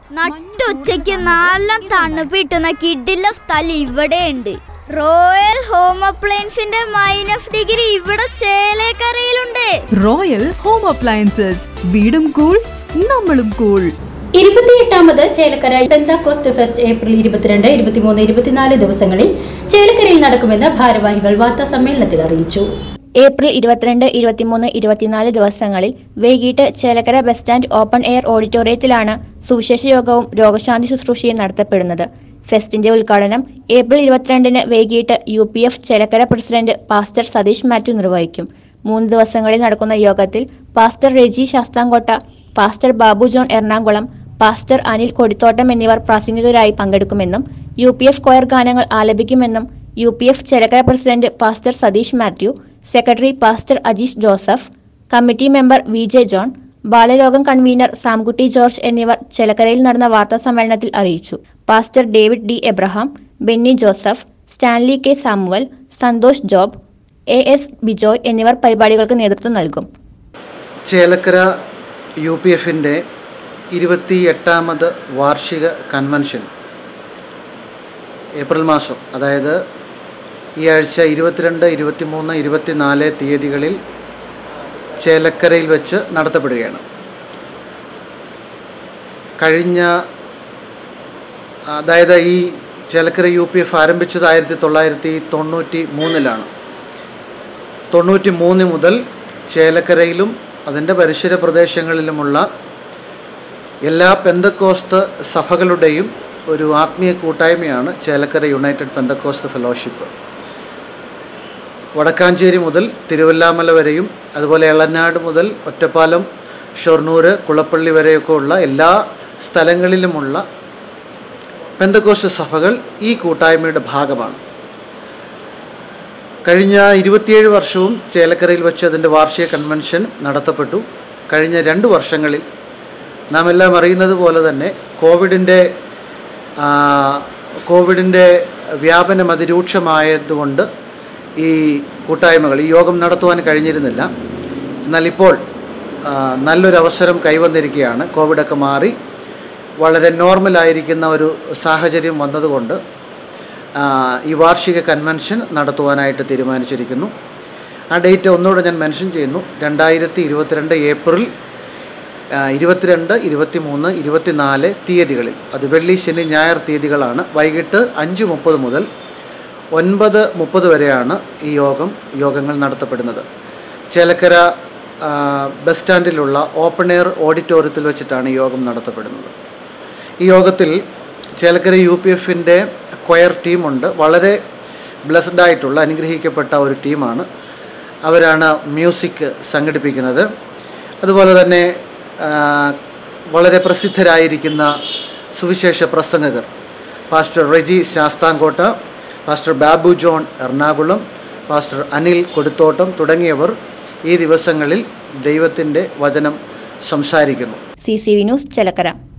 നട്ടുച്ചയ്ക്ക് നല്ല തണുപ്പിട്ടുന്ന കിഡിലെ സ്ഥലം ഇവിടെയുണ്ട് റോയൽ ഹോം അപ്ലയൻസിന്റെ മൈനസ് ഡിഗ്രി ഇവിടെ ചേലേക്കരയിലുണ്ട് റോയൽ ഹോം അപ്ലയൻസസ് വീടും കൂൾ നമ്മളും കൂൾ ഇരുപത്തിയെട്ടാമത് ചേലക്കര പെന്താക്കോസ്ത് ഫെസ്റ്റ് ഏപ്രിൽ ഇരുപത്തിരണ്ട് ഇരുപത്തിമൂന്ന് ഇരുപത്തിനാല് ദിവസങ്ങളിൽ ചേലക്കരയിൽ നടക്കുമെന്ന് ഭാരവാഹികൾ വാർത്താ സമ്മേളനത്തിൽ അറിയിച്ചു ഏപ്രിൽ ഇരുപത്തിരണ്ട് ഇരുപത്തിമൂന്ന് ഇരുപത്തിനാല് ദിവസങ്ങളിൽ വൈകിട്ട് Chelakkara bus stand open air ഓഡിറ്റോറിയത്തിലാണ് സുവിശേഷ യോഗവും രോഗശാന്തി ശുശ്രൂഷയും നടത്തപ്പെടുന്നത് ഫെസ്റ്റിന്റെ ഉദ്ഘാടനം ഏപ്രിൽ ഇരുപത്തിരണ്ടിന് വൈകിട്ട് U P F Chelakkara president pastor Satheesh Mathew നിർവഹിക്കും മൂന്ന് ദിവസങ്ങളിൽ നടക്കുന്ന യോഗത്തിൽ pastor Reji Sasthamkotta pastor Babu John Ernakulam pastor Anil Kodithottam എന്നിവർ പ്രാസംഗികരായി പങ്കെടുക്കുമെന്നും യു പി എഫ് കൊയർ ഗാനങ്ങൾ ആലപിക്കുമെന്നും U P F Chelakkara president pastor Satheesh Mathew secretary pastor Ajeesh Joseph committee member V J John Balalokam convener Samkutty George എന്നിവർ ചേലക്കരയിൽ നടന്ന വാർത്താ സമ്മേളനത്തിൽ അറിയിച്ചു pastor David D Abraham Benny Joseph Stanley K Samuel Santhosh Job A S Bijoy എന്നിവർ പരിപാടികൾക്ക് നേതൃത്വം നൽകും ചേലക്കര യു പി എഫിൻ്റെ ഇരുപത്തി എട്ടാമത് വാർഷിക കൺവെൻഷൻ ഏപ്രിൽ മാസം അതായത് ഈ ആഴ്ച ഇരുപത്തിരണ്ട് ഇരുപത്തിമൂന്ന് ഇരുപത്തിനാല് തീയതികളിൽ ചേലക്കരയിൽ വെച്ച് നടത്തപ്പെടുകയാണ് കഴിഞ്ഞ അതായത് ഈ ചേലക്കര യു പി എഫ് ആരംഭിച്ചത് ആയിരത്തി തൊള്ളായിരത്തി തൊണ്ണൂറ്റി മൂന്നിലാണ് തൊണ്ണൂറ്റി മൂന്ന് മുതൽ ചേലക്കരയിലും അതിൻ്റെ പരിസര പ്രദേശങ്ങളിലുമുള്ള എല്ലാ പെന്തക്കോസ്ത് സഭകളുടെയും ഒരു ആത്മീയ കൂട്ടായ്മയാണ് Chelakkara united Pentecost fellowship Vadakkanchery മുതൽ തിരുവല്ലാമല വരെയും അതുപോലെ എളനാട് മുതൽ ഒറ്റപ്പാലം ഷൊർണൂർ കുളപ്പള്ളി വരെയൊക്കെ ഉള്ള എല്ലാ സ്ഥലങ്ങളിലുമുള്ള പെന്തക്കോസ്ത് സഭകൾ ഈ കൂട്ടായ്മയുടെ ഭാഗമാണ് കഴിഞ്ഞ ഇരുപത്തിയേഴ് വർഷവും ചേലക്കരയിൽ വെച്ച് അതിൻ്റെ വാർഷിക കൺവെൻഷൻ നടത്തപ്പെട്ടു കഴിഞ്ഞ രണ്ട് വർഷങ്ങളിൽ നാം എല്ലാം അറിയുന്നത് പോലെ തന്നെ കോവിഡിൻ്റെ കോവിഡിൻ്റെ വ്യാപനം അതിരൂക്ഷമായതുകൊണ്ട് ഈ കൂട്ടായ്മകൾ ഈ യോഗം നടത്തുവാൻ കഴിഞ്ഞിരുന്നില്ല എന്നാൽ ഇപ്പോൾ ആ, നല്ലൊരു അവസരം കൈവന്നിരിക്കുകയാണ് കോവിഡൊക്കെ മാറി വളരെ നോർമലായിരിക്കുന്ന ഒരു സാഹചര്യം വന്നതുകൊണ്ട് ആ, ഈ വാർഷിക കൺവെൻഷൻ നടത്തുവാനായിട്ട് തീരുമാനിച്ചിരിക്കുന്നു ആ ഡേറ്റ് ഒന്നുകൂടെ ഞാൻ മെൻഷൻ ചെയ്യുന്നു രണ്ടായിരത്തി ഇരുപത്തിരണ്ട് ഏപ്രിൽ ആ, ഇരുപത്തിരണ്ട് ഇരുപത്തി മൂന്ന് ഇരുപത്തിനാല് തീയതികളിൽ അത് വെള്ളി ശനി ഞായർ തീയതികളാണ് വൈകിട്ട് അഞ്ച് മുപ്പത് മുതൽ ഒൻപത് മുപ്പത് വരെയാണ് ഈ യോഗം യോഗങ്ങൾ നടത്തപ്പെടുന്നത് ചേലക്കര ആ, ബസ് സ്റ്റാൻഡിലുള്ള ഓപ്പൺ എയർ ഓഡിറ്റോറിയത്തിൽ വെച്ചിട്ടാണ് ഈ യോഗം നടത്തപ്പെടുന്നത് ഈ യോഗത്തിൽ ചേലക്കര യു പി എഫിൻ്റെ ക്വയർ ടീമുണ്ട് വളരെ ബ്ലെസ്ഡ് ആയിട്ടുള്ള അനുഗ്രഹിക്കപ്പെട്ട ഒരു ടീമാണ് അവരാണ് മ്യൂസിക് സംഘടിപ്പിക്കുന്നത് അതുപോലെ തന്നെ ആ, വളരെ പ്രസിദ്ധരായിരിക്കുന്ന സുവിശേഷ പ്രസംഗകർ pastor Reji Sasthamkotta pastor Babu John Ernakulam pastor Anil Kodithottam തുടങ്ങിയവർ ഈ ദിവസങ്ങളിൽ ദൈവത്തിൻ്റെ വചനം സംസാരിക്കുന്നു C C V news Chelakkara